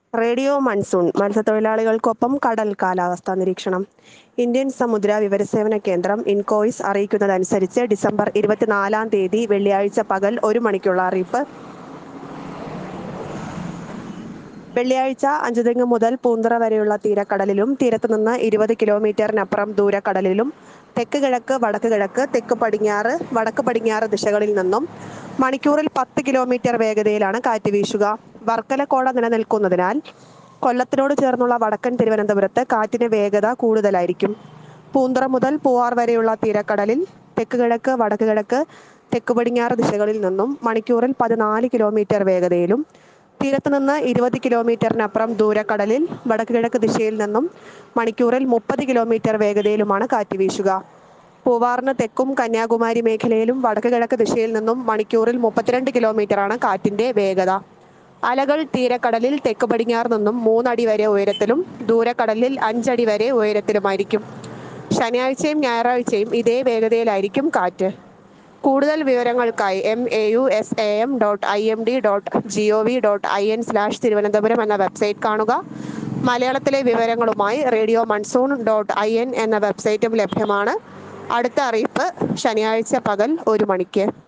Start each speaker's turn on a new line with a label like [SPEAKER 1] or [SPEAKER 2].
[SPEAKER 1] radio monsoon മത്സ്യത്തൊഴിലാളികൾക്കൊപ്പം കടൽ കാലാവസ്ഥാ നിരീക്ഷണം ഇന്ത്യൻ സമുദ്ര വിവരസേവന കേന്ദ്രം ഇൻകോയിസ് അറിയിക്കുന്നതനുസരിച്ച് ഡിസംബർ ഇരുപത്തിനാലാം തീയതി വെള്ളിയാഴ്ച പകൽ ഒരു മണിക്കുള്ള അറിയിപ്പ് വെള്ളിയാഴ്ച അഞ്ചുതെങ്ങ് മുതൽ പൂന്തറ വരെയുള്ള തീരക്കടലിലും തീരത്തുനിന്ന് ഇരുപത് കിലോമീറ്ററിനപ്പുറം ദൂരക്കടലിലും തെക്ക് കിഴക്ക് വടക്ക് കിഴക്ക് തെക്ക് പടിഞ്ഞാറ് വടക്ക് പടിഞ്ഞാറ് ദിശകളിൽ നിന്നും മണിക്കൂറിൽ പത്ത് കിലോമീറ്റർ വേഗതയിലാണ് കാറ്റ് വീശുക വർക്കല കോട നിലനിൽക്കുന്നതിനാൽ കൊല്ലത്തിനോട് ചേർന്നുള്ള വടക്കൻ തിരുവനന്തപുരത്ത് കാറ്റിന് വേഗത കൂടുതലായിരിക്കും പൂന്തറ മുതൽ പൂവാർ വരെയുള്ള തീരക്കടലിൽ തെക്ക് കിഴക്ക് വടക്ക് കിഴക്ക് തെക്ക് പടിഞ്ഞാറ് ദിശകളിൽ നിന്നും മണിക്കൂറിൽ പതിനാല് കിലോമീറ്റർ വേഗതയിലും തീരത്ത് നിന്ന് ഇരുപത് കിലോമീറ്ററിനപ്പുറം ദൂരക്കടലിൽ വടക്ക് കിഴക്ക് ദിശയിൽ നിന്നും മണിക്കൂറിൽ മുപ്പത് കിലോമീറ്റർ വേഗതയിലുമാണ് കാറ്റ് വീശുക പൂവാറിന് തെക്കും കന്യാകുമാരി മേഖലയിലും വടക്ക് കിഴക്ക് ദിശയിൽ നിന്നും മണിക്കൂറിൽ മുപ്പത്തിരണ്ട് കിലോമീറ്ററാണ് കാറ്റിന്റെ വേഗത അലകൾ തീരക്കടലിൽ തെക്ക് പടിഞ്ഞാറ് നിന്നും മൂന്നടി വരെ ഉയരത്തിലും ദൂരക്കടലിൽ അഞ്ചടി വരെ ഉയരത്തിലുമായിരിക്കും ശനിയാഴ്ചയും ഞായറാഴ്ചയും ഇതേ വേഗതയിലായിരിക്കും കാറ്റ് കൂടുതൽ വിവരങ്ങൾക്കായി M A U S A M dot I M D dot G O V dot I N slash Thiruvananthapuram എന്ന വെബ്സൈറ്റ് കാണുക മലയാളത്തിലെ വിവരങ്ങളുമായി radio monsoon dot I N എന്ന വെബ്സൈറ്റും ലഭ്യമാണ് അടുത്ത അറിയിപ്പ് ശനിയാഴ്ച പകൽ ഒരു മണിക്ക്